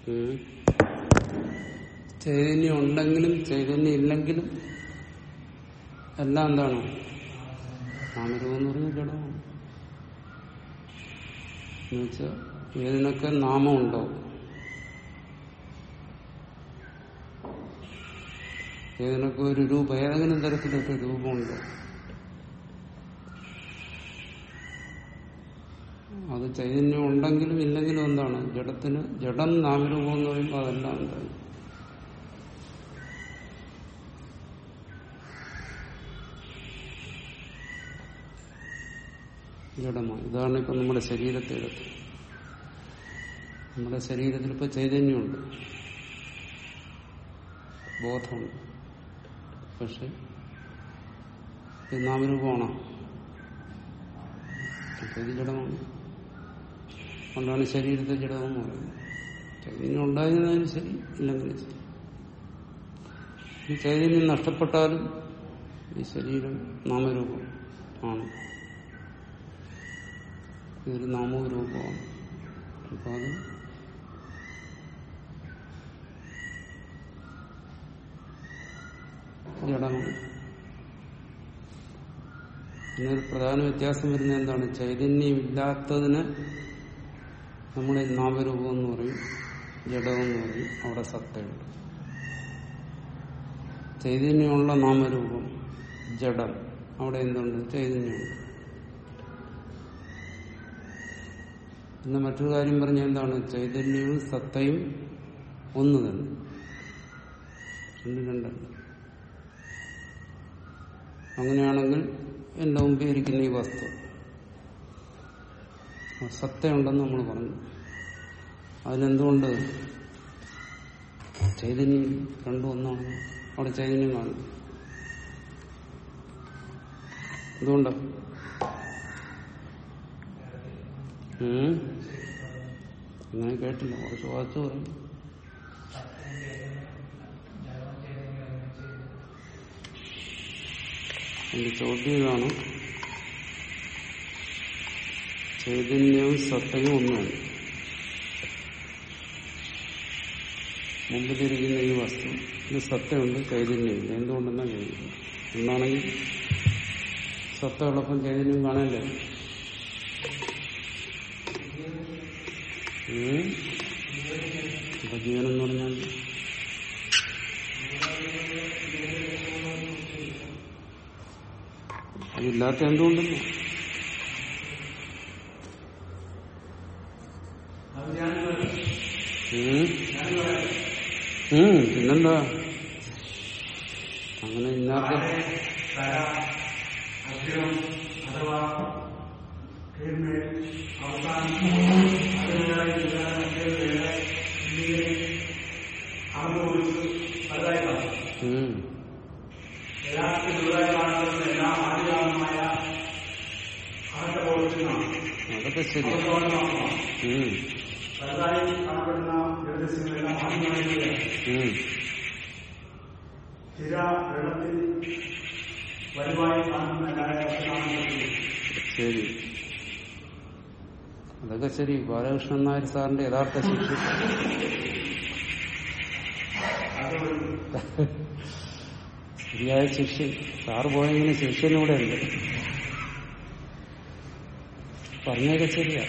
ഉം. ചൈതന്യം ഉണ്ടെങ്കിലും ചൈതന്യം ഇല്ലെങ്കിലും എല്ലാം എന്താണ് നാമരൂപം എന്ന് പറഞ്ഞാൽ ജഡമാണ് എന്നുവെച്ചാൽ ഏതിനൊക്കെ നാമമുണ്ടോ ഏതിനൊക്കെ ഒരു രൂപം ഏതെങ്കിലും തരത്തിലൊക്കെ രൂപമുണ്ടോ അത് ചൈതന്യം ഉണ്ടെങ്കിലും ഇല്ലെങ്കിലും എന്താണ് ജഡത്തിന് ജഡം നാമരൂപം എന്ന് പറയുമ്പോൾ അതെല്ലാം എന്താണ് ജഡമാണ് ഇതാണ് ഇപ്പൊ നമ്മുടെ ശരീരത്തെ എടുത്ത് നമ്മുടെ ശരീരത്തിൽ ഇപ്പൊ ചൈതന്യമുണ്ട് ബോധമുണ്ട് പക്ഷെ ഇത് നാമരൂപമാണോ അപ്പൊ ഇത് ജഡമാണ് അതുകൊണ്ടാണ് ശരീരത്തെ ജഡമെന്ന് പറയുന്നത് ചൈതന്യം ഉണ്ടായിരുന്നാലും ശരി ഇല്ലെങ്കിലും ശരി ഈ ചൈതന്യം നഷ്ടപ്പെട്ടാലും ഈ ശരീരം നാമരൂപം ആണ് ഇതൊരു നാമരൂപമാണ് അപ്പൊ അത് ജഡമാണ് പിന്നെ ഒരു പ്രധാന വ്യത്യാസം വരുന്നത് എന്താണ് ചൈതന്യമില്ലാത്തതിന് നമ്മൾ നാമരൂപം എന്ന് പറയും ജഡം എന്ന് പറയും അവിടെ സത്തയുണ്ട് ചൈതന്യമുള്ള നാമരൂപം ജഡം അവിടെ എന്തുണ്ട് ചൈതന്യമുണ്ട് പിന്നെ മറ്റൊരു കാര്യം പറഞ്ഞ എന്താണ് ചൈതന്യവും സത്തയും ഒന്ന് തന്നെ രണ്ട് രണ്ടല്ല അങ്ങനെയാണെങ്കിൽ എന്റെ മുമ്പിൽ ഇരിക്കുന്ന ഈ വസ്തു ആ സത്തയുണ്ടെന്ന് നമ്മൾ പറഞ്ഞു അതിലെന്തുകൊണ്ട് ചൈതന്യം രണ്ടും ഒന്നാണ് അവിടെ ചൈതന്യം കാണും എന്തുകൊണ്ട് ഉം? അങ്ങനെ കേട്ടില്ല കുറച്ച് വായിച്ചു പറയും എന്റെ ചോദ്യം ഇതാണ് ചൈതന്യവും സത്തയും ഒന്നാണ് മുമ്പിലിരിക്കുന്ന ഈ വസ്തു ഇത് സത്തയുണ്ട് ചൈതന്യമില്ല എന്തുകൊണ്ടെന്നാ ചോദിക്കുന്നത് എന്നാണെങ്കിൽ സത്ത ഉള്ളപ്പം ചൈതന്യം കാണണ്ടേ ഉം? അപ്പൊ ജീവൻ എന്ന് പറഞ്ഞാൽ അതില്ലാത്ത എന്തുകൊണ്ടെന്ന് ഉം? ഉം, പിന്നെന്താ അങ്ങനെ ഇന്നാർക്ക് ഉം. അതൊക്കെ ശരി ഉം. ഉം. സ്ഥിര വെള്ളത്തിൽ വലുവായി കാണുന്ന ലായകത്തിലാണ് ശരി അതൊക്കെ ശരി ബാലകൃഷ്ണൻ നായർ സാറിന്റെ യഥാർത്ഥ ശിക്ഷ ശരിയായ ശിക്ഷ സാറ് പോയെങ്കിലും ശിക്ഷനൂടെ ഉണ്ട് പറഞ്ഞതൊക്കെ ശരിയാ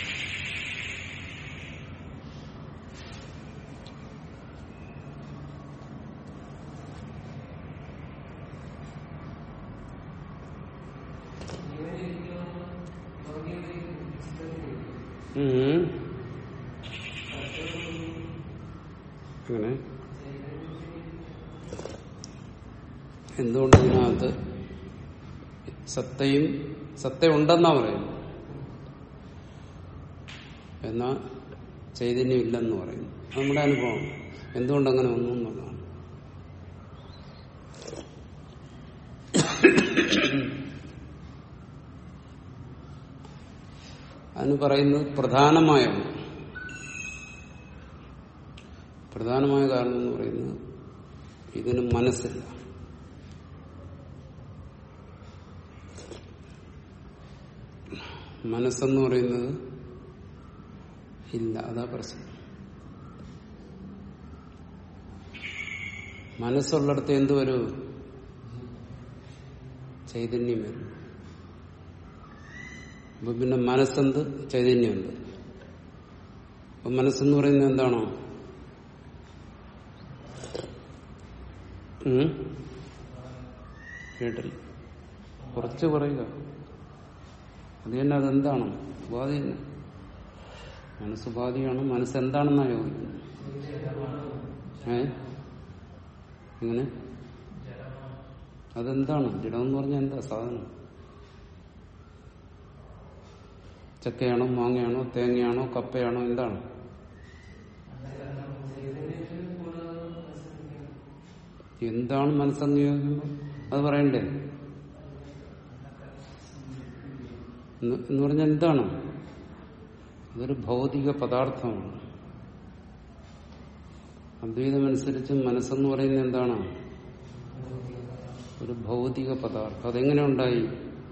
ഉം. അങ്ങനെ എന്തുകൊണ്ട് ഇതിനകത്ത് സത്തയും സത്ത ഉണ്ടെന്നാ പറയുന്നു എന്നാ ചൈതന്യം ഇല്ലെന്ന് പറയുന്നു അത് നമ്മുടെ അനുഭവം എന്തുകൊണ്ട് അങ്ങനെ വന്നു എന്നുള്ളതാണ് അതിന് പറയുന്നത് പ്രധാനമായ ഒന്ന്. പ്രധാനമായ കാരണം എന്ന് പറയുന്നത് ഇതിന് മനസ്സില്ല മനസ്സെന്ന് പറയുന്നത് ഇല്ല അതാ പ്രശ്നം മനസ്സുള്ളിടത്ത് എന്ത് വരും ചൈതന്യം വരും അപ്പൊ പിന്നെ മനസ്സെന്ത് ചൈതന്യമുണ്ട് അപ്പൊ മനസ്സെന്ന് പറയുന്നത് എന്താണോ ഉം? കേട്ടില്ല കുറച്ച് പറയുക അത് തന്നെ അതെന്താണ് ഉപാധി തന്നെ മനസ്സ് ഉപാധിയാണ് മനസ്സ് എന്താണെന്നാ ചോദിക്കുന്നത് ഏ എങ്ങനെ അതെന്താണ് ജഡം എന്ന് പറഞ്ഞാൽ എന്താ സാധനം ചക്കയാണോ മാങ്ങയാണോ തേങ്ങയാണോ കപ്പയാണോ എന്താണ് എന്താണ് മനസ്സെന്ന് ചോദിക്കുമ്പോൾ അത് പറയണ്ടേ എന്ന് എന്ന് പറഞ്ഞാൽ എന്താണ് അതൊരു ഭൗതിക പദാർത്ഥമാണ് അദ്വൈതമനുസരിച്ച് മനസ്സെന്ന് പറയുന്നത് എന്താണ് ഒരു ഭൗതിക പദാർത്ഥം അതെങ്ങനെ ഉണ്ടായി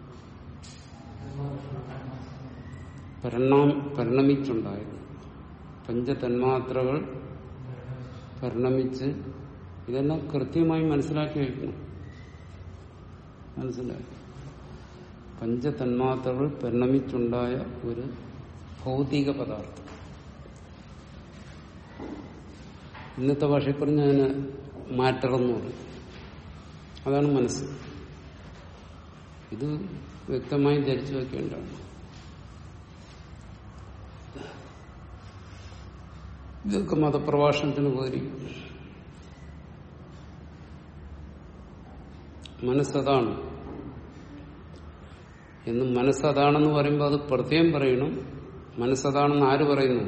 പരിണാം പരിണമിച്ചുണ്ടായത് പഞ്ചതന്മാത്രകൾ പരിണമിച്ച് ഇതെല്ലാം കൃത്യമായി മനസ്സിലാക്കി വയ്ക്കണം മനസ്സിലായി പഞ്ചതന്മാത്രകൾ പരിണമിച്ചുണ്ടായ ഒരു ഭൗതിക പദാർത്ഥം ഇന്നത്തെ ഭാഷയിൽ പറഞ്ഞ അതിന് മാറ്റർ എന്ന് പറയും അതാണ് മനസ്സ് ഇത് വ്യക്തമായി ധരിച്ചു വെക്കേണ്ടതാണ് ഇതൊക്കെ മതപ്രഭാഷണത്തിന് ഉപകരിക്കും മനസ്സതാണ് എന്ന് മനസ്സതാണെന്ന് പറയുമ്പോൾ അത് പ്രത്യേകം പറയണം മനസ്സതാണെന്ന് ആര് പറയുന്നു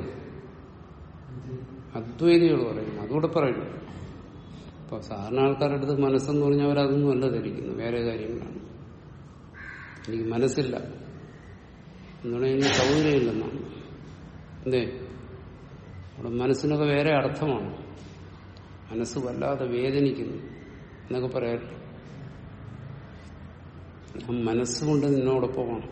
അദ്വൈതികൾ പറയുന്നു അതുകൂടെ പറയണം അപ്പൊ സാധാരണ ആൾക്കാരുടെ അടുത്ത് മനസ്സെന്ന് പറഞ്ഞാൽ അവരതൊന്നും അല്ല ധരിക്കുന്നു വേറെ കാര്യങ്ങളാണ് എനിക്ക് മനസ്സില്ല എന്നുള്ള എനിക്ക് സൗകര്യമില്ലെന്നാണ് എന്തേ അവിടെ മനസ്സിനൊക്കെ വേറെ അർത്ഥമാണ് മനസ്സ് വല്ലാതെ വേദനിക്കുന്നു എന്നൊക്കെ പറയാറില്ല ആ മനസ്സുകൊണ്ട് നിന്നോടൊപ്പമാണ്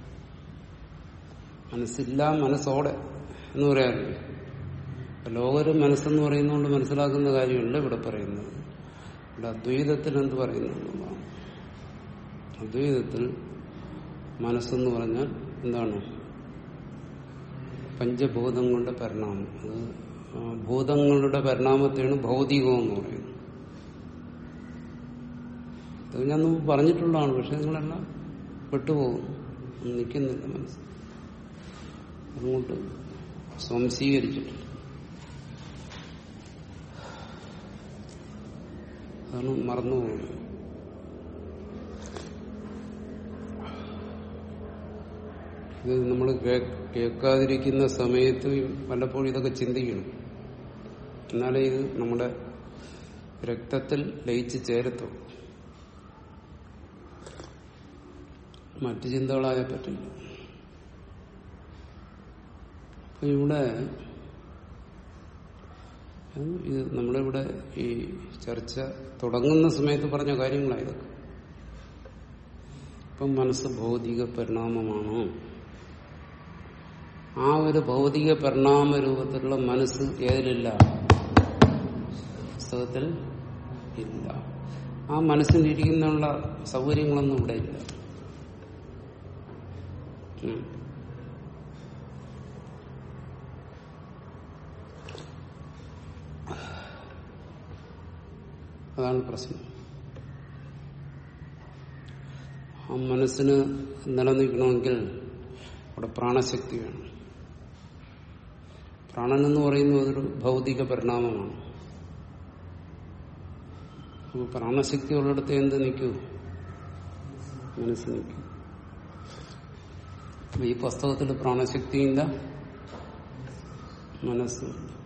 മനസ്സില്ല മനസ്സോടെ എന്ന് പറയാറില്ല അപ്പൊ ലോകര് മനസ്സെന്ന് പറയുന്നതുകൊണ്ട് മനസ്സിലാക്കുന്ന കാര്യമല്ല ഇവിടെ പറയുന്നത് ഇവിടെ അദ്വൈതത്തിൽ എന്ത് പറയുന്നു എന്നുള്ളതാണ് അദ്വൈതത്തിൽ മനസ്സെന്ന് പറഞ്ഞാൽ എന്താണ് പഞ്ചഭൂതങ്ങളുടെ പരിണാമം അത് ആ ഭൂതങ്ങളുടെ പരിണാമത്തെയാണ് ഭൗതികം എന്ന് പറയുന്നത് ഇത് ഞാൻ മുമ്പ് പറഞ്ഞിട്ടുള്ളതാണ് പക്ഷെ നിങ്ങളെല്ലാം വിട്ടുപോകും ഒന്നും നിൽക്കുന്നില്ല മനസ്സ് അതുകൊണ്ട് സംശീകരിച്ചിട്ടില്ല അതാണ് മറന്നുപോകുന്നത് ഇത് നമ്മൾ കേൾക്കാതിരിക്കുന്ന സമയത്ത് പലപ്പോഴും ഇതൊക്കെ ചിന്തിക്കണം എന്നാലേ ഇത് നമ്മുടെ രക്തത്തിൽ ലയിച്ച് ചേരത്തുള്ളൂ മറ്റു ചിന്തകളായ പറ്റില്ല അപ്പൊ ഇവിടെ ഇത് നമ്മളിവിടെ ഈ ചർച്ച തുടങ്ങുന്ന സമയത്ത് പറഞ്ഞ കാര്യങ്ങളാണ് ഇതൊക്കെ ഇപ്പം മനസ്സ് ഭൗതിക പരിണാമമാണോ ആ ഒരു ഭൗതിക പരിണാമ രൂപത്തിലുള്ള മനസ്സ് ഏതിലില്ല പുസ്തകത്തിൽ ഇല്ല ആ മനസ്സിലിരിക്കുന്നുള്ള സൗകര്യങ്ങളൊന്നും ഇവിടെ ഇല്ല ഉം. അതാണ് പ്രശ്നം ആ മനസ്സിന് നിലനിൽക്കണമെങ്കിൽ അവിടെ പ്രാണശക്തി വേണം പ്രാണൻ എന്ന് പറയുന്നത് അതൊരു ഭൗതിക പരിണാമമാണ് അപ്പോൾ പ്രാണശക്തി ഉള്ളിടത്ത് എന്ത് നിൽക്കൂ മനസ്സ് നിൽക്കും അപ്പൊ ഈ പുസ്തകത്തിൽ പ്രാണശക്തിയില്ല മനസ്സ്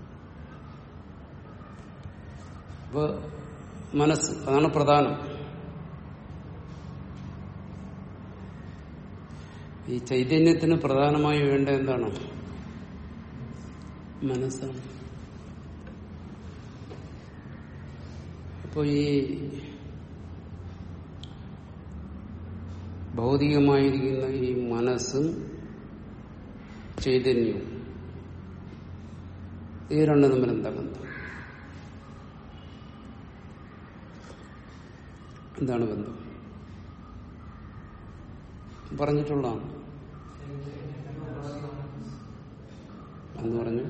അപ്പൊ മനസ്സ് അതാണ് പ്രധാനം ഈ ചൈതന്യത്തിന് പ്രധാനമായി വേണ്ട എന്താണ് മനസ്സാണ് അപ്പോൾ ഈ ഭൗതികമായിരിക്കുന്ന ഈ മനസ്സും ചൈതന്യവും ഈ രണ്ടും തമ്മിൽ എന്താ ബന്ധം എന്താണ് ബന്ധം പറഞ്ഞിട്ടുള്ളതാണ് എന്ന് പറഞ്ഞു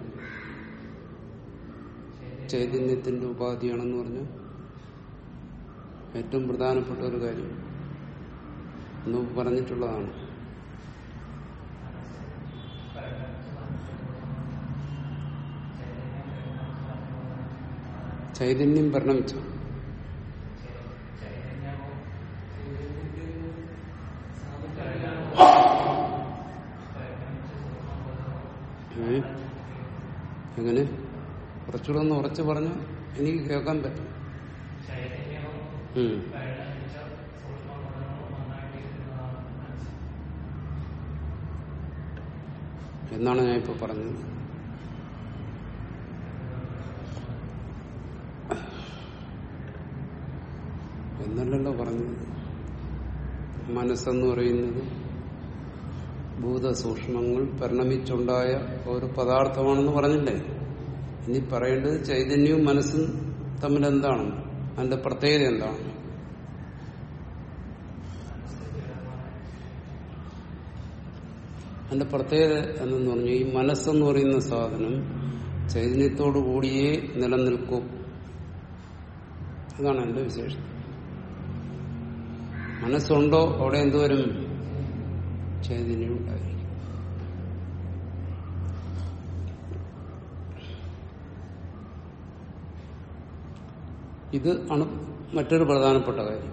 ചൈതന്യത്തിന്റെ ഉപാധിയാണെന്ന് പറഞ്ഞു ഏറ്റവും പ്രധാനപ്പെട്ട ഒരു കാര്യം എന്ന് പറഞ്ഞിട്ടുള്ളതാണ് ചൈതന്യം പരിണമിച്ചു ഏ? എങ്ങനെ കുറച്ചുകൂടെ ഒന്ന് ഉറച്ചു പറഞ്ഞ എനിക്ക് കേൾക്കാൻ പറ്റും ഉം. എന്നാണ് ഞാൻ ഇപ്പൊ പറഞ്ഞത് എന്നല്ലല്ലോ പറഞ്ഞത് മനസ്സെന്ന് പറയുന്നത് ഭൂതസൂക്ഷ്മങ്ങൾ പരിണമിച്ചുണ്ടായ ഒരു പദാർത്ഥമാണെന്ന് പറഞ്ഞില്ലേ ഇനി പറയേണ്ടത് ചൈതന്യവും മനസ്സും തമ്മിൽ എന്താണ് അതിന്റെ പ്രത്യേകത എന്താണ് അതിന്റെ പ്രത്യേകത എന്നു പറഞ്ഞു ഈ മനസ്സെന്ന് പറയുന്ന സാധനം ചൈതന്യത്തോടു കൂടിയേ നിലനിൽക്കൂ അതാണ് എന്റെ വിശേഷം മനസ്സുണ്ടോ അവിടെ എന്തുവരും ചൈതന്യം ഉണ്ടായിരിക്കും ഇത് ആണ് മറ്റൊരു പ്രധാനപ്പെട്ട കാര്യം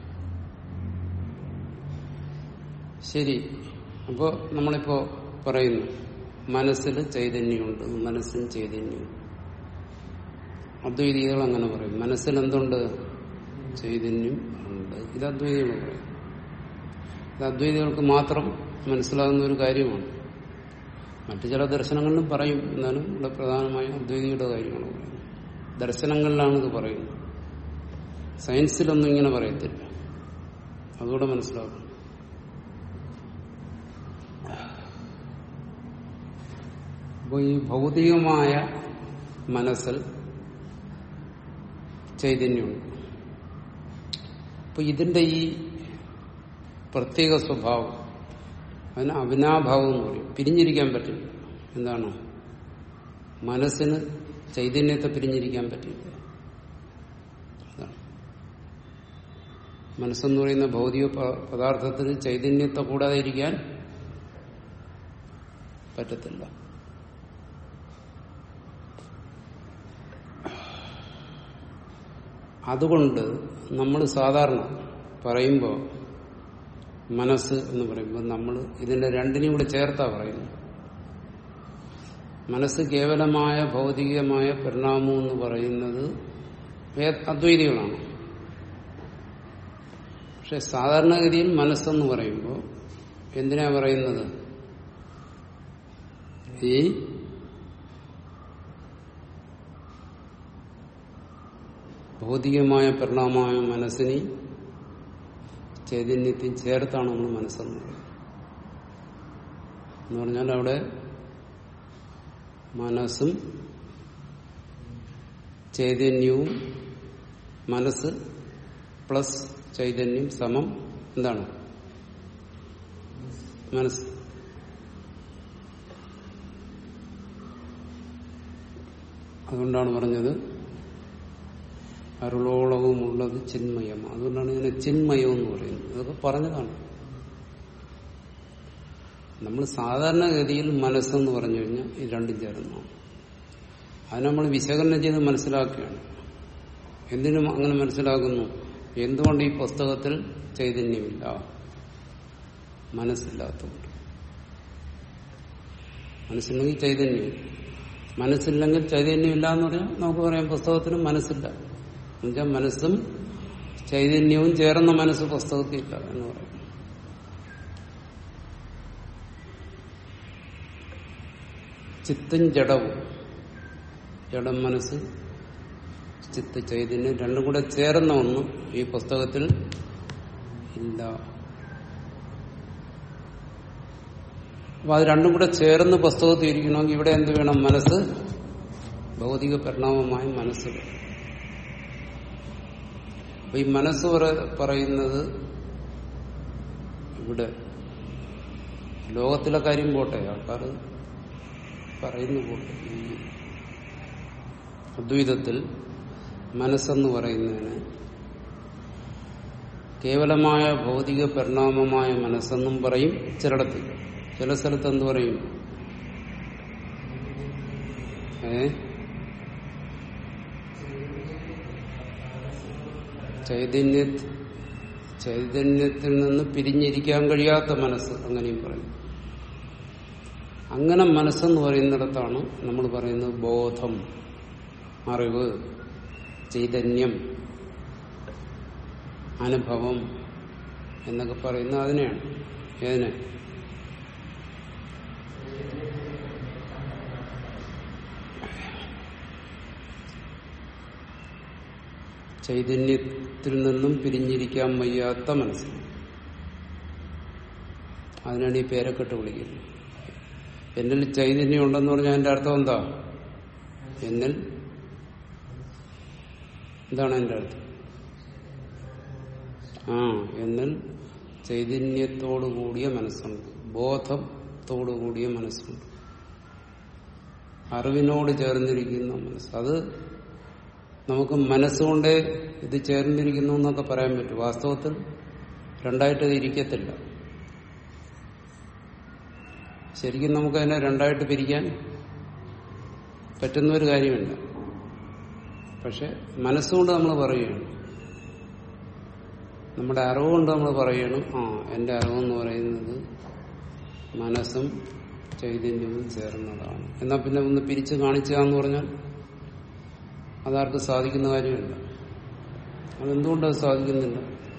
ശരി അപ്പോ നമ്മളിപ്പോ പറയുന്നു മനസ്സിൽ ചൈതന്യമുണ്ട് മനസ്സിന് ചൈതന്യം അദ്വൈതികൾ അങ്ങനെ പറയും മനസ്സിൽ എന്തുണ്ട് ചൈതന്യം ഉണ്ട് ഇത് അദ്വൈതികൾ പറയും ഇത് അദ്വൈതികൾക്ക് മാത്രം മനസ്സിലാകുന്ന ഒരു കാര്യമാണ് മറ്റു ചില ദർശനങ്ങളിലും പറയും എന്നാലും ഇവിടെ പ്രധാനമായും അദ്വൈതിയുടെ കാര്യമാണ് പറയുന്നത് ദർശനങ്ങളിലാണ് ഇത് പറയുന്നത് സയൻസിലൊന്നും ഇങ്ങനെ പറയത്തില്ല അതുകൂടെ മനസ്സിലാക്കണം അപ്പോൾ ഈ ഭൗതികമായ മനസ്സിൽ ചൈതന്യമുണ്ട് അപ്പൊ ഇതിന്റെ ഈ പ്രത്യേക സ്വഭാവം അതിന് അവിനാഭാവം എന്ന് പറയും പിരിഞ്ഞിരിക്കാൻ പറ്റില്ല എന്താണ് മനസ്സിന് ചൈതന്യത്തെ പിരിഞ്ഞിരിക്കാൻ പറ്റില്ല അതാണ് മനസ്സെന്ന് പറയുന്ന ഭൗതിക പ- പദാർത്ഥത്തിന് ചൈതന്യത്തെ കൂടാതെ ഇരിക്കാൻ പറ്റത്തില്ല അതുകൊണ്ട് നമ്മൾ സാധാരണ പറയുമ്പോൾ മനസ്സ് എന്ന് പറയുമ്പോൾ നമ്മൾ ഇതിന്റെ രണ്ടിനെയും കൂടെ ചേർത്താ പറയുന്നു മനസ്സ് കേവലമായ ഭൗതികമായ പരിണാമം എന്ന് പറയുന്നത് വേ- അദ്വൈതികളാണ് പക്ഷെ സാധാരണഗതിയിൽ മനസ്സെന്ന് പറയുമ്പോൾ എന്തിനാ പറയുന്നത് ഈ ഭൗതികമായ പരിണാമമായ മനസ്സിനെ ചൈതന്യത്തിൽ ചേർത്താണ് നമ്മൾ മനസ്സെന്ന് പറയുന്നത് എന്ന് പറഞ്ഞാൽ അവിടെ മനസ്സും ചൈതന്യവും മനസ്സ് പ്ലസ് ചൈതന്യം സമം എന്താണ് മനസ്സ് അതുകൊണ്ടാണ് പറഞ്ഞത് അരുളോളവും ഉള്ളത് ചിന്മയം അതുകൊണ്ടാണ് ഇതിനെ ചിന്മയം എന്ന് പറയുന്നത് അതൊക്കെ പറഞ്ഞതാണ് നമ്മൾ സാധാരണഗതിയിൽ മനസ്സെന്ന് പറഞ്ഞു കഴിഞ്ഞാൽ ഈ രണ്ടും ചേർന്നാണ് അത് നമ്മൾ വിശകലനം ചെയ്ത് മനസ്സിലാക്കുകയാണ് എന്തിനും അങ്ങനെ മനസ്സിലാക്കുന്നു എന്തുകൊണ്ട് ഈ പുസ്തകത്തിൽ ചൈതന്യമില്ല മനസ്സില്ലാത്തതുകൊണ്ട് മനസ്സില്ലെങ്കിൽ ചൈതന്യം മനസ്സില്ലെങ്കിൽ ചൈതന്യമില്ല എന്ന് പറഞ്ഞാൽ നമുക്ക് പറയാം പുസ്തകത്തിന് മനസ്സില്ല എന്നുവെച്ചാൽ മനസ്സും ചൈതന്യവും ചേർന്ന മനസ്സ് പുസ്തകത്തിലില്ല എന്ന് പറയും ചിത്തും ജഡവും ജഡം മനസ്സ് ചിത്ത് ചൈതന്യം രണ്ടും കൂടെ ചേർന്ന ഒന്ന് ഈ പുസ്തകത്തിൽ ഇല്ല അപ്പൊ അത് രണ്ടും കൂടെ ചേർന്ന് പുസ്തകത്തിൽ ഇരിക്കണമെങ്കിൽ ഇവിടെ എന്ത് വേണം മനസ്സ് ഭൗതിക പരിണാമമായ മനസ്സ് വേണം. അപ്പൊ ഈ മനസ്സ് പറ- പറയുന്നത് ഇവിടെ ലോകത്തിലെ കാര്യം പോട്ടെ ആൾക്കാർ പറയുന്നു പോട്ടെ ഈ അദ്വൈതത്തിൽ മനസ്സെന്ന് പറയുന്നതിന് കേവലമായ ഭൗതിക പരിണാമമായ മനസ്സെന്നും പറയും ചിലയിടത്ത് ചില സ്ഥലത്ത് എന്ത് പറയും ഏ ചൈതന്യ ചൈതന്യത്തിൽ നിന്ന് പിരിഞ്ഞിരിക്കാൻ കഴിയാത്ത മനസ്സ് അങ്ങനെയും പറയും അങ്ങനെ മനസ്സെന്ന് പറയുന്നിടത്താണ് നമ്മൾ പറയുന്നത് ബോധം അറിവ് ചൈതന്യം അനുഭവം എന്നൊക്കെ പറയുന്നത് അതിനെയാണ് ഏതിനെ ചൈതന്യത്തിൽ നിന്നും പിരിഞ്ഞിരിക്കാൻ വയ്യാത്ത മനസ്സ് അതിനാണ് ഈ പേരക്കെട്ട് വിളിക്കുന്നത് എന്നിൽ ചൈതന്യം ഉണ്ടെന്ന് പറഞ്ഞാൽ അതിന്റെ അർത്ഥം എന്താ എന്നിൽ എന്താണ് അതിന്റെ അർത്ഥം ആ എന്നിൽ ചൈതന്യത്തോടു കൂടിയ മനസ്സുണ്ട് ബോധത്തോടു കൂടിയ മനസ്സുണ്ട് അറിവിനോട് ചേർന്നിരിക്കുന്ന മനസ്സ് അത് നമുക്ക് മനസ്സുകൊണ്ടേ ഇത് ചേർന്നിരിക്കുന്നു എന്നൊക്കെ പറയാൻ പറ്റും വാസ്തവത്തിൽ രണ്ടായിട്ട് ഇത് ഇരിക്കത്തില്ല ശരിക്കും നമുക്ക് അതിനെ രണ്ടായിട്ട് പിരിക്കാൻ പറ്റുന്ന ഒരു കാര്യമില്ല പക്ഷെ മനസ്സുകൊണ്ട് നമ്മൾ പറയുകയാണ് നമ്മുടെ അറിവുകൊണ്ട് നമ്മൾ പറയുകയാണ് ആ എന്റെ അറിവെന്ന് പറയുന്നത് മനസ്സും ചൈതന്യവും ചേർന്നതാണ് എന്നാ പിന്നെ ഒന്ന് പിരിച്ച് കാണിച്ചാന്ന് പറഞ്ഞാൽ അതാർക്ക് സാധിക്കുന്ന കാര്യമല്ല അതെന്തുകൊണ്ടത് സാധിക്കുന്നില്ല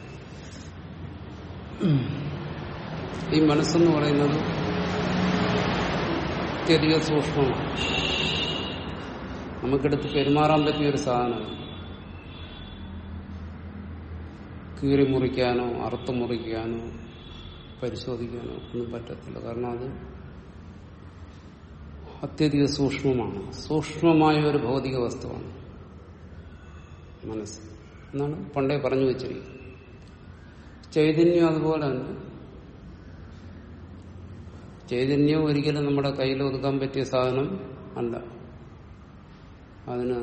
ഈ മനസ്സെന്ന് പറയുന്നത് അത്യധിക സൂക്ഷ്മമാണ് നമുക്കെടുത്ത് പെരുമാറാൻ പറ്റിയ ഒരു സാധനമാണ് കീറി മുറിക്കാനോ അറുത്ത് മുറിക്കാനോ പരിശോധിക്കാനോ ഒന്നും പറ്റത്തില്ല കാരണം അത് അത്യധിക സൂക്ഷ്മമാണ് സൂക്ഷ്മമായ ഒരു ഭൗതിക വസ്തുവാണ് മനസ്സ് എന്നാണ് പണ്ടേ പറഞ്ഞു വെച്ചിരിക്കുന്നത് ചൈതന്യം അതുപോലെ തന്നെ ചൈതന്യം ഒരിക്കലും നമ്മുടെ കയ്യിൽ ഒതുക്കാൻ പറ്റിയ സാധനം അല്ല അതിന്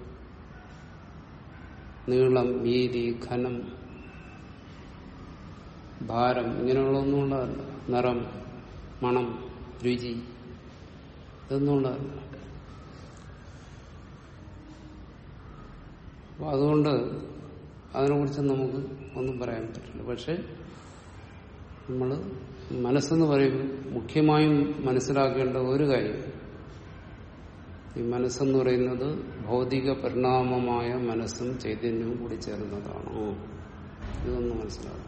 നീളം വീതി ഘനം ഭാരം ഇങ്ങനെയുള്ളതൊന്നും ഉള്ളതല്ല നിറം മണം രുചി ഇതൊന്നും ഉള്ളതല്ല അപ്പൊ അതുകൊണ്ട് അതിനെക്കുറിച്ച് നമുക്ക് ഒന്നും പറയാൻ പറ്റില്ല പക്ഷെ നമ്മൾ മനസ്സെന്ന് പറയുമ്പോൾ മുഖ്യമായും മനസ്സിലാക്കേണ്ട ഒരു കാര്യം ഈ മനസ്സെന്ന് പറയുന്നത് ഭൗതിക പരിണാമമായ മനസ്സും ചൈതന്യവും കൂടി ചേർന്നതാണ് ഇതൊന്ന് മനസ്സിലാകും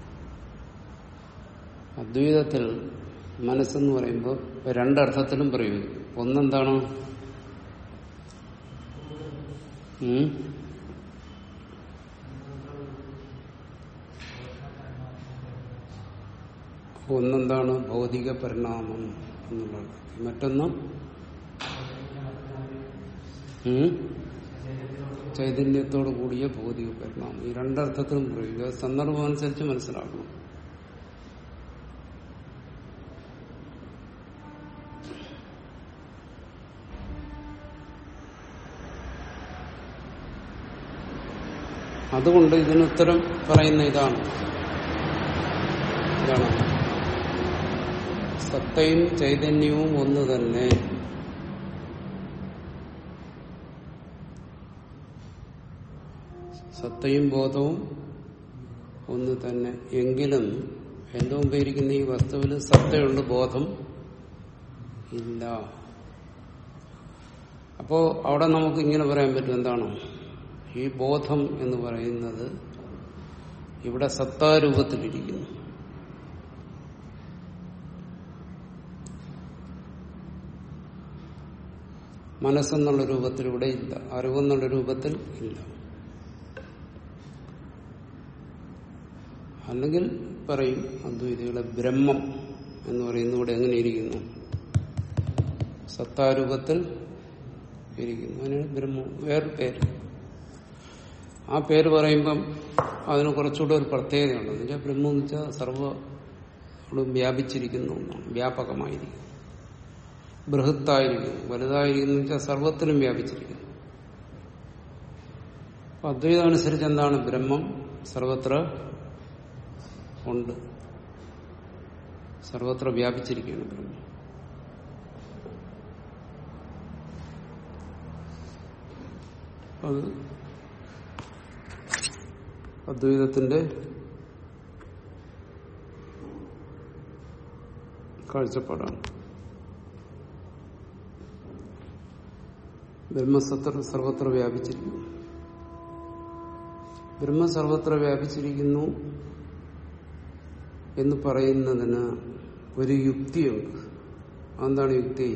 അദ്വൈതത്തിൽ മനസ്സെന്ന് പറയുമ്പോൾ രണ്ടർത്ഥത്തിലും പ്രയോഗിക്കും ഒന്നെന്താണ് ഉം? ഒന്നെന്താണ് ഭൗതിക പരിണാമം എന്നുള്ളത് മറ്റൊന്ന് ഉം? ചൈതന്യത്തോടു കൂടിയ ഭൗതിക പരിണാമം ഈ രണ്ടർത്ഥത്തിലും പ്രയോഗിക്കുക അത് സന്ദർഭം അനുസരിച്ച് മനസ്സിലാക്കണം അതുകൊണ്ട് ഇതിന് ഉത്തരം പറയുന്ന ഇതാണ് ഇതാണ് സത്തയും ചൈതന്യവും ഒന്ന് തന്നെ സത്തയും ബോധവും ഒന്ന് തന്നെ എങ്കിലും എന്റെ മുമ്പ് ഇരിക്കുന്ന ഈ വസ്തുവിൽ സത്തയുണ്ട് ബോധം ഇല്ല അപ്പോ അവിടെ നമുക്ക് ഇങ്ങനെ പറയാൻ പറ്റും എന്താണ് ഈ ബോധം എന്ന് പറയുന്നത് ഇവിടെ സത്താരൂപത്തിലിരിക്കുന്നു മനസ്സെന്നുള്ള രൂപത്തിൽ ഇവിടെ ഇല്ല അറിവെന്നുള്ള രൂപത്തിൽ ഇല്ല അല്ലെങ്കിൽ പറയും അദ്വൈതികളെ ബ്രഹ്മം എന്ന് പറയുന്നത് ഇവിടെ എങ്ങനെ ഇരിക്കുന്നു സത്താരൂപത്തിൽ ഇരിക്കുന്നു അതിനാണ് ബ്രഹ്മം വേറെ പേര് ആ പേര് പറയുമ്പം അതിന് കുറച്ചുകൂടെ ഒരു പ്രത്യേകതയുണ്ട് എന്ന് വെച്ചാൽ ബ്രഹ്മം എന്ന് വെച്ചാൽ സർവ്വ വ്യാപിച്ചിരിക്കുന്ന ഒന്നാണ് വ്യാപകമായിരിക്കും ബൃഹത്തായിരിക്കും വലുതായിരിക്കുന്നു വെച്ചാൽ സർവത്തിലും വ്യാപിച്ചിരിക്കുന്നു അപ്പൊ അദ്വൈതം അനുസരിച്ച് എന്താണ് ബ്രഹ്മം സർവത്ര ഉണ്ട് സർവത്ര വ്യാപിച്ചിരിക്കുകയാണ് ബ്രഹ്മം അത് അദ്വൈതത്തിന്റെ കാഴ്ചപ്പാടാണ് ബ്രഹ്മസത്ര സർവത്ര വ്യാപിച്ചിരിക്കുന്നു ബ്രഹ്മ സർവത്ര വ്യാപിച്ചിരിക്കുന്നു എന്ന് പറയുന്നതിന് ഒരു യുക്തിയുണ്ട് അതെന്താണ് യുക്തി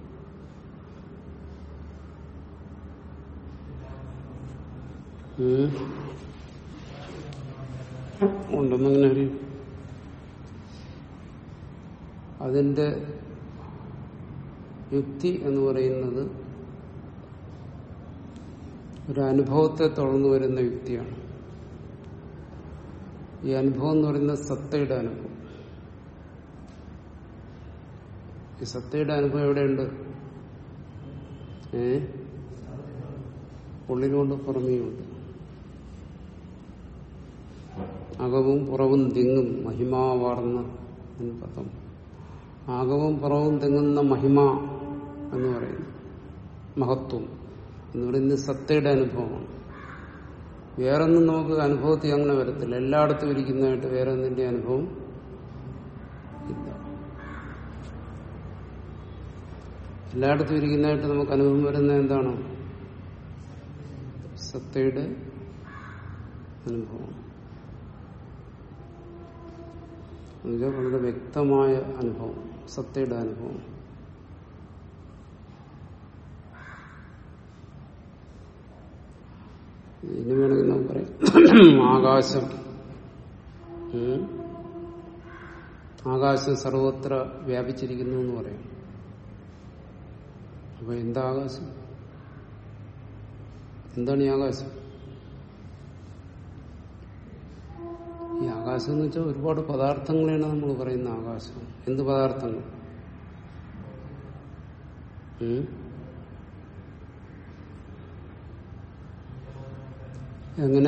ഉം. ഉണ്ടെന്നങ്ങനെ ഒരു അതിന്റെ യുക്തി എന്ന് പറയുന്നത് ഒരു അനുഭവത്തെ തുടർന്നു വരുന്ന യുക്തിയാണ് ഈ അനുഭവം എന്ന് പറയുന്നത് സത്തയുടെ അനുഭവം ഈ സത്തയുടെ അനുഭവം എവിടെയുണ്ട് ഏ ഉള്ളിലുണ്ട് പുറമേയുണ്ട് അകവും പുറവും തിങ്ങും മഹിമാവാർന്ന എന്ന് പദം അകവും പുറവും തിങ്ങുന്ന മഹിമ എന്ന് പറയുന്നു മഹത്വം എന്ന് പറയുന്നത് സത്തയുടെ അനുഭവമാണ് വേറൊന്നും നമുക്ക് അനുഭവത്തിൽ അങ്ങനെ വരത്തില്ല എല്ലായിടത്തും ഇരിക്കുന്നതായിട്ട് വേറെ ഒന്നിന്റെ അനുഭവം ഇല്ല എല്ലായിടത്തും ഇരിക്കുന്നതായിട്ട് നമുക്ക് അനുഭവം വരുന്നത് എന്താണ് സത്തയുടെ അനുഭവം എന്നുവെച്ചാൽ വളരെ വ്യക്തമായ അനുഭവം സത്തയുടെ അനുഭവം ഇനി വേണമെങ്കിൽ നമുക്ക് പറയാം ആകാശം ഉം. ആകാശം സർവത്ര വ്യാപിച്ചിരിക്കുന്നു എന്ന് പറയാം അപ്പൊ എന്താ ആകാശം എന്താണ് ഈ ആകാശം ഈ ആകാശം എന്ന് വെച്ചാൽ ഒരുപാട് പദാർത്ഥങ്ങളെയാണ് നമ്മൾ പറയുന്ന ആകാശം എന്ത് പദാർത്ഥങ്ങൾ ഉം? എങ്ങനെ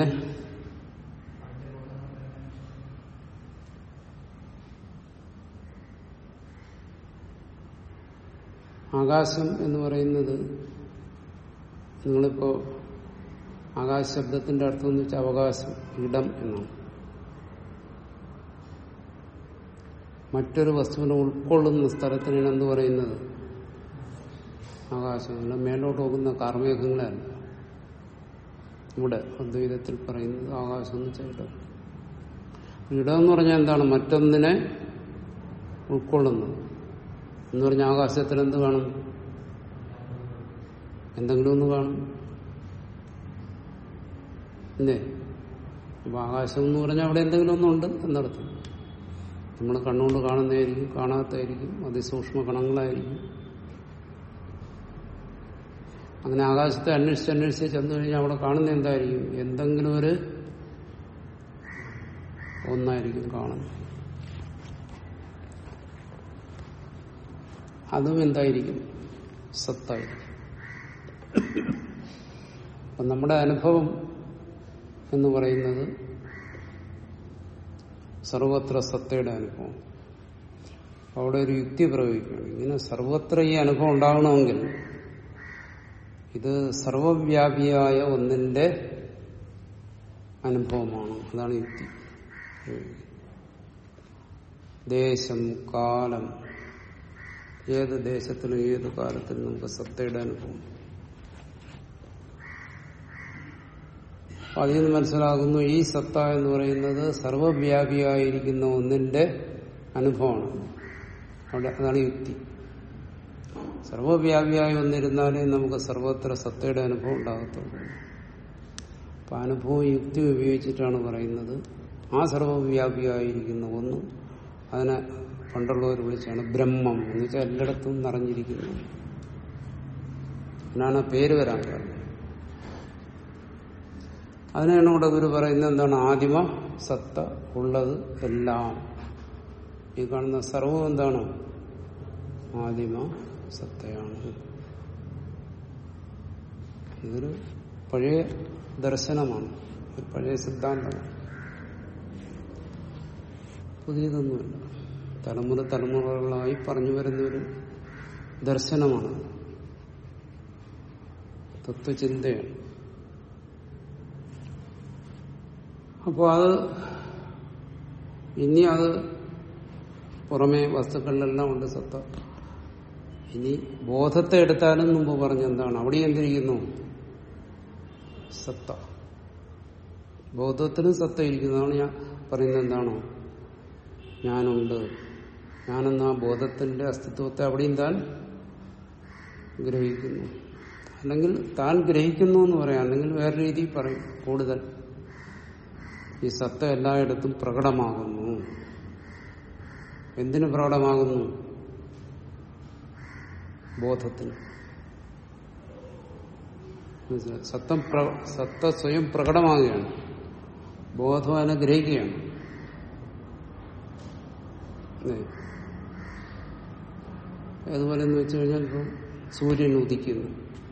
ആകാശം എന്ന് പറയുന്നത് നിങ്ങളിപ്പോ ആകാശ ശബ്ദത്തിന്റെ അർത്ഥം എന്ന് വെച്ചാൽ അവകാശം ഇടം എന്നാണ് മറ്റൊരു വസ്തുവിനെ ഉൾക്കൊള്ളുന്ന സ്ഥലത്തിനാണ് എന്ത് പറയുന്നത് ആകാശം അല്ല മേലോട്ട് പോകുന്ന കാർമേഘങ്ങളല്ല ഇവിടെ അദ്വൈതത്തിൽ പറയുന്നത് ആകാശം എന്ന് വെച്ചാൽ ഇടം ഇടം എന്ന് പറഞ്ഞാൽ എന്താണ് മറ്റൊന്നിനെ ഉൾക്കൊള്ളുന്നത് എന്ന് പറഞ്ഞാൽ ആകാശത്തിൽ എന്ത് കാണും എന്തെങ്കിലും ഒന്ന് കാണും ഇല്ലേ അപ്പൊ ആകാശം എന്ന് പറഞ്ഞാൽ അവിടെ എന്തെങ്കിലും ഒന്നുണ്ട് എന്നർത്ഥം നമ്മൾ കണ്ണുകൊണ്ട് കാണുന്നതായിരിക്കും കാണാത്തതായിരിക്കും അതിസൂക്ഷ്മ കണങ്ങളായിരിക്കും അങ്ങനെ ആകാശത്തെ അന്വേഷിച്ച് അന്വേഷിച്ച് ചെന്നു കഴിഞ്ഞാൽ അവിടെ കാണുന്ന എന്തായിരിക്കും എന്തെങ്കിലും ഒരു ഒന്നായിരിക്കും കാണുന്നത് അതും എന്തായിരിക്കും സത്തായിരിക്കും അപ്പൊ നമ്മുടെ അനുഭവം എന്ന് പറയുന്നത് സർവത്ര സത്തയുടെ അനുഭവം അവിടെ ഒരു യുക്തി പ്രയോഗിക്കുകയാണ് ഇങ്ങനെ സർവത്ര ഈ അനുഭവം ഉണ്ടാകണമെങ്കിൽ ഇത് സർവവ്യാപിയായ ഒന്നിന്റെ അനുഭവമാണ് അതാണ് യുക്തി ദേശം കാലം ഏത് ദേശത്തിനും ഏത് കാലത്തിനും നമുക്ക് സത്തയുടെ അനുഭവം അപ്പൊ അതിൽ നിന്ന് മനസ്സിലാകുന്നു ഈ സത്ത എന്ന് പറയുന്നത് സർവവ്യാപിയായിരിക്കുന്ന ഒന്നിന്റെ അനുഭവമാണ് അവിടെ അതാണ് യുക്തി സർവവ്യാപിയായി വന്നിരുന്നാലേ നമുക്ക് സർവത്ര സത്തയുടെ അനുഭവം ഉണ്ടാകത്തുള്ളൂ അപ്പൊ അനുഭവം യുക്തി ഉപയോഗിച്ചിട്ടാണ് പറയുന്നത് ആ സർവവ്യാപിയായിരിക്കുന്ന ഒന്നും അതിനെ പണ്ടുള്ളവർ വിളിച്ചാണ് ബ്രഹ്മം എന്ന് വെച്ചാൽ എല്ലായിടത്തും നിറഞ്ഞിരിക്കുന്നു അതിനാണ് ആ പേര് വരാൻ കാരണം അതിനാണ് ഇവിടെ ഗുരു പറയുന്നത് എന്താണ് ആദിമ സത്ത ഉള്ളത് എല്ലാം ഈ കാണുന്ന സർവം എന്താണ് ആദിമ സത്തയാണ് ഇതൊരു പഴയ ദർശനമാണ് ഒരു പഴയ സിദ്ധാന്തമാണ് പുതിയതൊന്നുമില്ല തലമുറ തലമുറകളായി പറഞ്ഞു വരുന്ന ഒരു ദർശനമാണ് തത്വചിന്തയാണ് അപ്പോൾ അത് ഇനി അത് പുറമേ വസ്തുക്കളിലെല്ലാം ഉണ്ട് സത്ത ഇനി ബോധത്തെ എടുത്താലും മുമ്പ് പറഞ്ഞെന്താണ് അവിടെ എന്തിരിക്കുന്നു സത്ത ബോധത്തിനും സത്ത ഇരിക്കുന്നതാണ് ഞാൻ പറയുന്നത് എന്താണോ ഞാനുണ്ട് ഞാനെന്ന ആ ബോധത്തിന്റെ അസ്തിത്വത്തെ അവിടെയും താൻ ഗ്രഹിക്കുന്നു അല്ലെങ്കിൽ താൻ ഗ്രഹിക്കുന്നു എന്ന് പറയാം അല്ലെങ്കിൽ വേറെ രീതിയിൽ പറയും കൂടുതൽ ഈ സത്ത എല്ലായിടത്തും പ്രകടമാകുന്നു എന്തിനു പ്രകടമാകുന്നു ബോധത്തിന് മനസ്സിലായോ? സത്തം പ്ര- സത്ത സ്വയം പ്രകടമാകുകയാണ് ബോധം അതിനെ ഗ്രഹിക്കുകയാണ് അല്ലേ? അതുപോലെ എന്ന് വെച്ച് കഴിഞ്ഞാൽ ഇപ്പം സൂര്യൻ ഉദിക്കുന്നു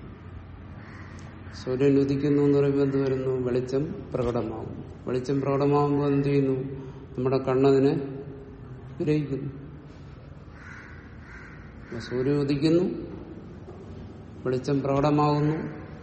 സൂര്യൻ ഉദിക്കുന്നു എന്ന് പറയുമ്പോൾ എന്ത് വരുന്നു വെളിച്ചം പ്രകടമാകും വെളിച്ചം പ്രകടമാകുമ്പോൾ എന്ത് ചെയ്യുന്നു നമ്മുടെ കണ്ണതിനെ ഗ്രഹിക്കുന്നു അപ്പൊ സൂര്യൻ ഉദിക്കുന്നു വെളിച്ചം പ്രകടമാകുന്നു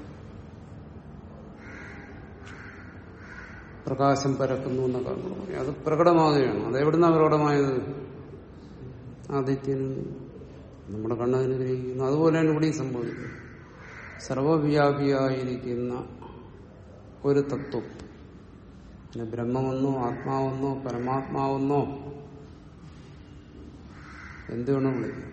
പ്രകാശം പരക്കുന്നു എന്നൊക്കെ നമ്മൾ പറയും അത് പ്രകടമാകുകയാണ് അത് എവിടുന്നാ പ്രകടമായത് ആദിത്യൻ നമ്മുടെ കണ്ണതിന് ഗ്രഹിക്കുന്നു അതുപോലെയാണ് ഇവിടെയും സംഭവിക്കുന്നത് സർവവ്യാപിയായിരിക്കുന്ന ഒരു തത്വം പിന്നെ ബ്രഹ്മമെന്നോ ആത്മാവെന്നോ പരമാത്മാവെന്നോ എന്തുവേണം വിളിക്കും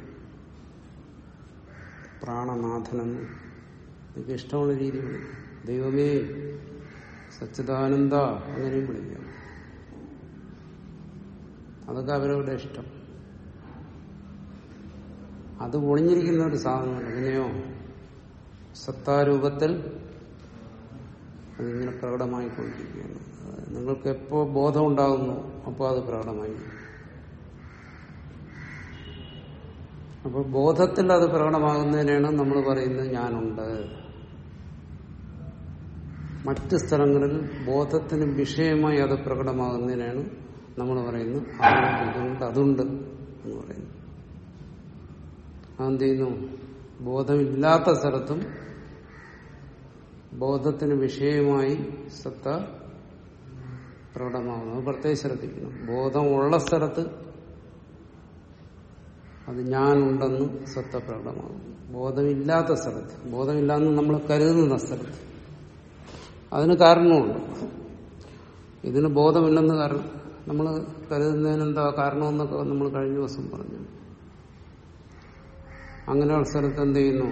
പ്രാണനാഥനെന്ന് എനിക്ക് ഇഷ്ടമുള്ള രീതി വിളിക്കും ദൈവമേ സച്ചിദാനന്ദ അങ്ങനെയും വിളിക്കാം അതൊക്കെ അവരവരുടെ ഇഷ്ടം അത് ഒളിഞ്ഞിരിക്കുന്ന ഒരു സാധനമല്ല എങ്ങനെയോ സത്താരൂപത്തിൽ അതിങ്ങനെ പ്രകടമായിക്കൊണ്ടിരിക്കുകയാണ് നിങ്ങൾക്ക് എപ്പോ ബോധം ഉണ്ടാകുന്നു അപ്പോൾ അത് പ്രകടമായി അപ്പോൾ ബോധത്തിൽ അത് പ്രകടമാകുന്നതിനാണ് നമ്മൾ പറയുന്നത് ഞാനുണ്ട് മറ്റ് സ്ഥലങ്ങളിൽ ബോധത്തിന് വിഷയമായി അത് പ്രകടമാകുന്നതിനാണ് നമ്മൾ പറയുന്നത് അതുകൊണ്ട് ഇതുകൊണ്ട് അതുണ്ട് എന്ന് പറയുന്നു അതെന്ത് ചെയ്യുന്നു ബോധമില്ലാത്ത സ്ഥലത്തും ബോധത്തിന് വിഷയമായി സത്ത പ്രകടമാകുന്നു അത് പ്രത്യേകം ശ്രദ്ധിക്കണം ബോധമുള്ള സ്ഥലത്ത് അത് ഞാനുണ്ടെന്ന് സത്ത പ്രകടമാകും ബോധമില്ലാത്ത സ്ഥലത്ത് ബോധമില്ലാന്ന് നമ്മൾ കരുതുന്ന സ്ഥലത്ത് അതിന് കാരണമുണ്ട് ഇതിന് ബോധമില്ലെന്ന് കാരണം നമ്മൾ കരുതുന്നതിന് എന്താ കാരണമെന്നൊക്കെ നമ്മൾ കഴിഞ്ഞ ദിവസം പറഞ്ഞു അങ്ങനെയുള്ള സ്ഥലത്ത് എന്ത് ചെയ്യുന്നു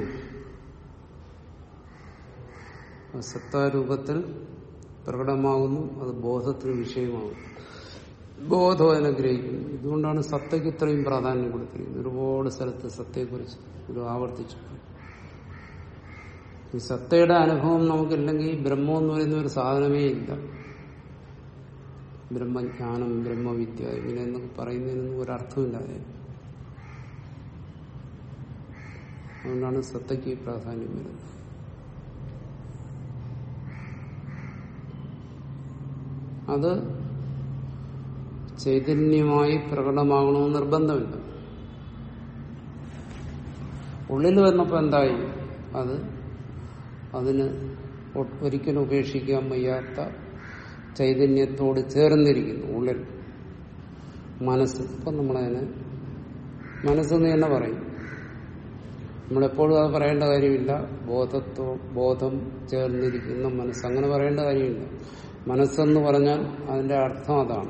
സത്താരൂപത്തിൽ പ്രകടമാകുന്നു അത് ബോധത്തിന് വിഷയമാകും ബോധം അതിനെ ഗ്രഹിക്കുന്നു ഇതുകൊണ്ടാണ് സത്തയ്ക്ക് ഇത്രയും പ്രാധാന്യം കൊടുത്തിരിക്കുന്നത് ഒരുപാട് സ്ഥലത്ത് സത്തയെക്കുറിച്ച് ഒരു ആവർത്തിച്ചു ഈ സത്തയുടെ അനുഭവം നമുക്കില്ലെങ്കിൽ ബ്രഹ്മം എന്ന് പറയുന്ന ഒരു സാധനമേ ഇല്ല ബ്രഹ്മജ്ഞാനം ബ്രഹ്മവിദ്യ ഇങ്ങനെ എന്നൊക്കെ പറയുന്നതിനൊന്നും ഒരർത്ഥമില്ലാതെ അതുകൊണ്ടാണ് സത്തയ്ക്ക് പ്രാധാന്യം വരുന്നത് അത് ചൈതന്യമായി പ്രകടമാകണമെന്ന് നിർബന്ധമില്ല ഉള്ളിൽ വന്നപ്പോൾ എന്തായി അത് അതിന് ഒ- ഒരിക്കലും ഉപേക്ഷിക്കാൻ വയ്യാത്ത ചൈതന്യത്തോട് ചേർന്നിരിക്കുന്നു ഉള്ളിൽ മനസ്സ് ഇപ്പം നമ്മളതിനെ മനസ്സെന്ന് തന്നെ പറയും നമ്മളെപ്പോഴും അത് പറയേണ്ട കാര്യമില്ല ബോധത്തോ ബോധം ചേർന്നിരിക്കുന്ന മനസ്സ് അങ്ങനെ പറയേണ്ട കാര്യമില്ല മനസ്സെന്ന് പറഞ്ഞാൽ അതിന്റെ അർത്ഥം അതാണ്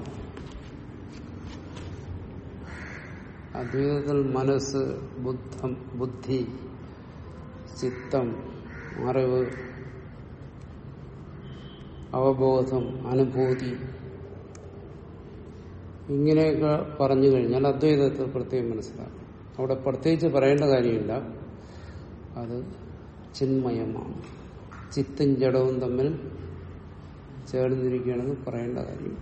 അദ്വൈതത്തിൽ മനസ്സ് ബുദ്ധം ബുദ്ധി ചിത്തം അറിവ് അവബോധം അനുഭൂതി ഇങ്ങനെയൊക്കെ പറഞ്ഞു കഴിഞ്ഞാൽ അദ്വൈതത്തിൽ പ്രത്യേകം മനസ്സിലാക്കും അവിടെ പ്രത്യേകിച്ച് പറയേണ്ട കാര്യമില്ല അത് ചിന്മയമാണ് ചിത്തും ജഡവും തമ്മിൽ ചേർന്നിരിക്കുകയാണെന്ന് പറയേണ്ട കാര്യം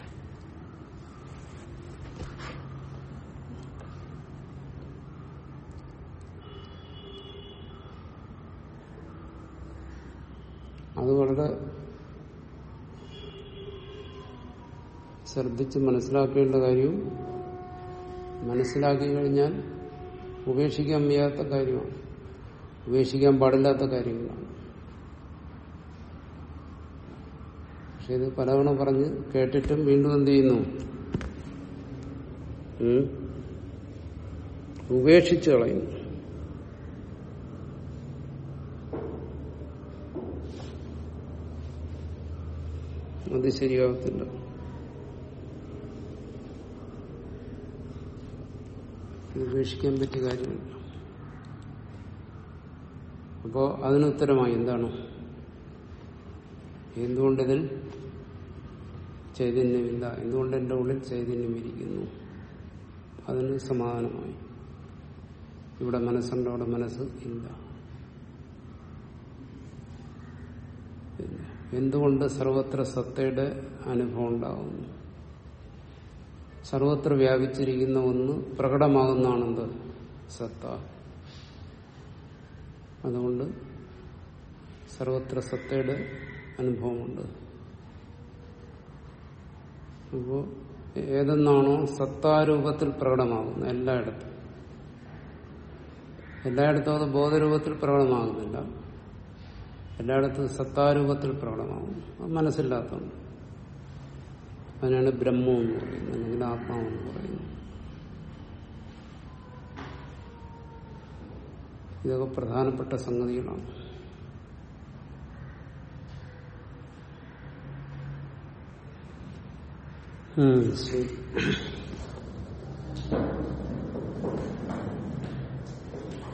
അത് വളരെ ശ്രദ്ധിച്ച് മനസ്സിലാക്കേണ്ട കാര്യവും മനസ്സിലാക്കി കഴിഞ്ഞാൽ ഉപേക്ഷിക്കാൻ വയ്യാത്ത കാര്യമാണ് ഉപേക്ഷിക്കാൻ പാടില്ലാത്ത കാര്യങ്ങളാണ് പക്ഷെ ഇത് പലതവണ പറഞ്ഞ് കേട്ടിട്ടും വീണ്ടും എന്ത് ചെയ്യുന്നു ഉം? ഉപേക്ഷിച്ചു കളയുന്നു അത് ശരിയാവത്തില്ല ഇത് ഉപേക്ഷിക്കാൻ പറ്റിയ കാര്യമില്ല അപ്പോ അതിന് ഉത്തരമായി എന്താണ് എന്തുകൊണ്ടിതിൽ ചൈതന്യമില്ല എന്തുകൊണ്ട് എന്റെ ഉള്ളിൽ ചൈതന്യം ഇരിക്കുന്നു അതിന് സമാധാനമായി ഇവിടെ മനസ്സുണ്ട് അവിടെ മനസ്സ് ഇല്ല പിന്നെ എന്തുകൊണ്ട് സർവത്ര സത്തയുടെ അനുഭവം ഉണ്ടാകുന്നു സർവത്ര വ്യാപിച്ചിരിക്കുന്ന ഒന്ന് പ്രകടമാകുന്നതാണെന്ത് സത്ത അതുകൊണ്ട് സർവത്ര സത്തയുടെ അനുഭവമുണ്ട് അപ്പോ ഏതെന്നാണോ സത്താരൂപത്തിൽ പ്രകടമാകുന്നത് എല്ലായിടത്തും എല്ലായിടത്തും അത് ബോധരൂപത്തിൽ പ്രകടമാകുന്നില്ല എല്ലായിടത്തും സത്താരൂപത്തിൽ പ്രകടമാകുന്നു അത് മനസ്സില്ലാത്തതുകൊണ്ട് അതിനാണ് ബ്രഹ്മം എന്ന് പറയുന്നത് അല്ലെങ്കിൽ ആത്മാവെന്ന് പറയുന്നത് ഇതൊക്കെ പ്രധാനപ്പെട്ട സംഗതികളാണ് ഉം, ശരി